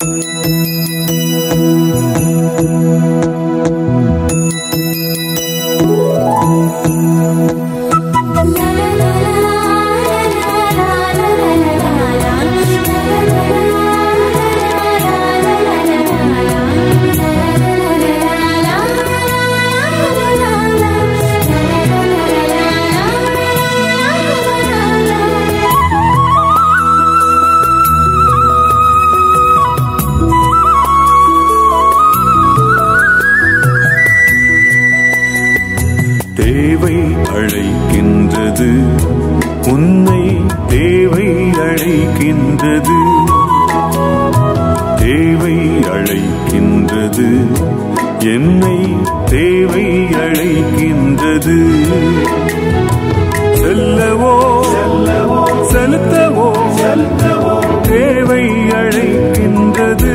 தேவை அழைக்கின்றது உன்னை தேவை அழைக்கின்றது தேவை அழைக்கின்றது என்னை தேவை அழைக்கின்றது செல்லவோ செல்லவோ செலுத்தவோ செலுத்தவோ தேவை அழைக்கின்றது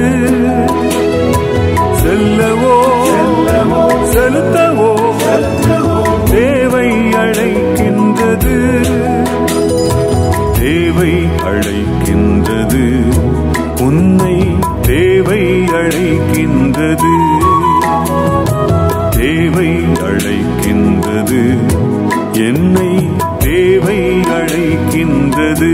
செல்லவோ செல்லவோ செலுத்தவோ செலுத்தவோ தேவை அழைக்கின்றது தேவை அழைக்கின்றது உன்னை தேவை அழைக்கின்றது தேவை அழைக்கின்றது என்னை தேவை அழைக்கின்றது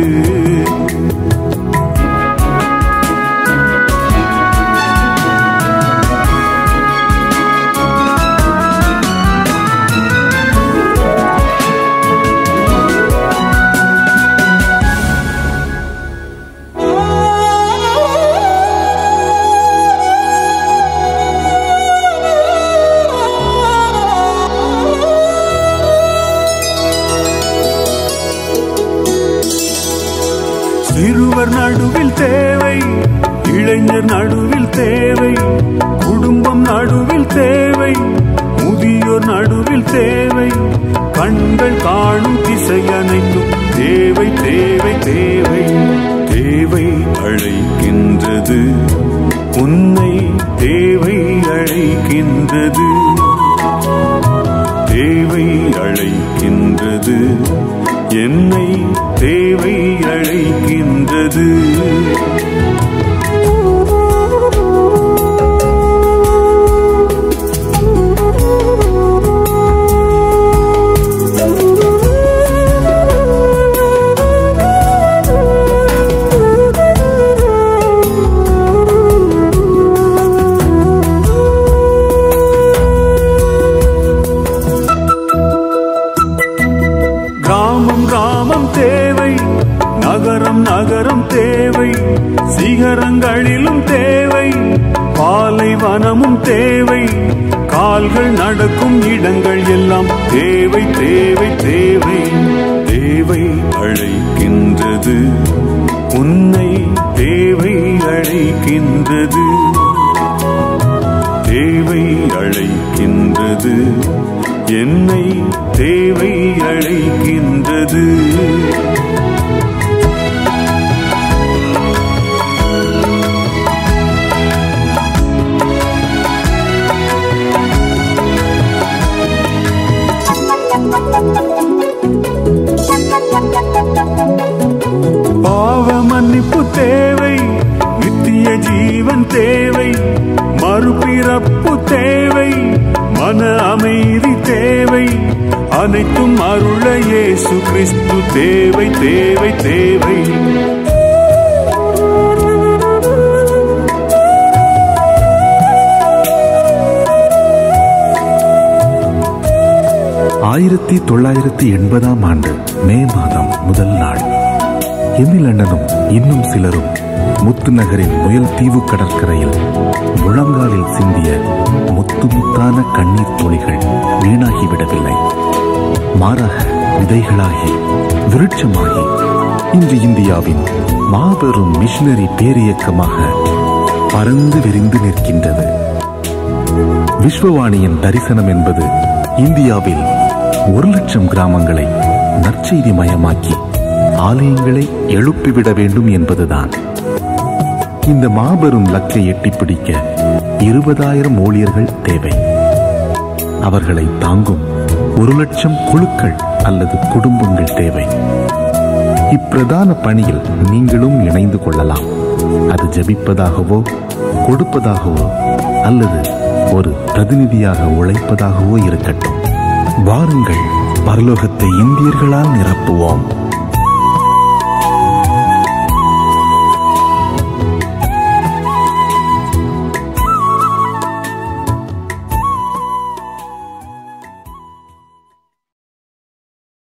சிறுவர் நடுவில் தேவை இளைஞர் நடுவில் தேவை குடும்பம் நடுவில் தேவை முதியோர் நடுவில் தேவை கண்கள் காணும் திசை அனைத்தும் தேவை தேவை தேவை தேவை அழைக்கின்றது உன்னை தேவை அழைக்கின்றது தேவை அழைக்கின்றது என்னை தேவை அழைக்கின்றது கிராமம் கிராமம் தேவை நகரம் நகரம் தேவை சிகரங்களிலும் தேவை பாலைவனமும் தேவை கால்கள் நடக்கும் இடங்கள் எல்லாம் தேவை தேவை தேவை தேவை அழைக்கின்றது உன்னை தேவை அழைக்கின்றது தேவை அழைக்கின்றது என்னை தேவை அழைக்கின்றது பாவ மன்னிப்பு தேவை நித்திய ஜீவன் தேவை மறுபிறப்பு தேவை மன அமைதி தேவை அனைத்தும் அருள இயேசு கிறிஸ்து தேவை தேவை தேவை ஆயிரத்தி தொள்ளாயிரத்தி எண்பதாம் ஆண்டு மே மாதம் முதல் நாள் எமி லண்டனும் இன்னும் சிலரும் முத்து நகரின் முயல் தீவு கடற்கரையில் முழங்காலில் சிந்திய முத்து முத்தான கண்ணீர் துளிகள் வீணாகிவிடவில்லை மாறாக விதைகளாகி விருட்சமாகி இன்று இந்தியாவின் மாபெரும் மிஷனரி பேரியக்கமாக பறந்து விரிந்து நிற்கின்றது விஸ்வவாணியின் தரிசனம் என்பது இந்தியாவில் ஒரு லட்சம் கிராமங்களை நற்செய்தி மயமாக்கி ஆலயங்களை எழுப்பிவிட வேண்டும் என்பதுதான் இந்த மாபெரும் லக்கை எட்டிப் பிடிக்க இருபதாயிரம் ஊழியர்கள் தேவை அவர்களை தாங்கும் ஒரு லட்சம் குழுக்கள் அல்லது குடும்பங்கள் தேவை இப்பிரதான பணியில் நீங்களும் இணைந்து கொள்ளலாம் அது ஜெபிப்பதாகவோ கொடுப்பதாகவோ அல்லது ஒரு பிரதிநிதியாக உழைப்பதாகவோ இருக்கட்டும் வாருங்கள் பரலோகத்தை இந்தியர்களால் நிரப்புவோம்